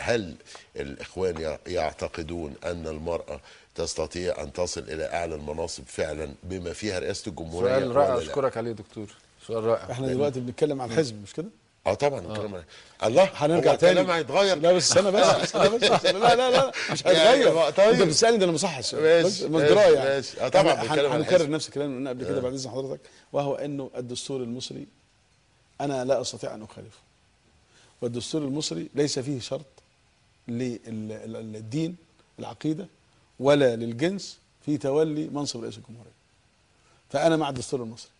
هل الاخوان يع- يعتقدون ان المراه تستطيع ان تصل الى اعلى المناصب فعلا بما فيها رئاسه الجمهوريه سؤال رائع ولا لا؟ اشكرك عليه يا دكتور سؤال رائع احنا دلوقتي بنتكلم عن الحزب مش كده؟ اه طبعا الكلام عن- الله هنرجع هو تاني الكلام هيتغير لا بس استنى بس استنى بس لا لا لا مش يعني هيتغير بقى طيب. انت بتسالني ده انا مصحح السؤال ماشي، بس مش ماشي، درايه يعني ماشي. آه طبعا هن- بنتكلم عن هنكرر الحزب. نفس الكلام اللي قلنا قبل كده بعد اذن حضرتك وهو انه الدستور المصري انا لا استطيع ان اخالفه والدستور المصري ليس فيه شرط للدين العقيده ولا للجنس في تولي منصب رئيس الجمهوريه فانا مع الدستور المصري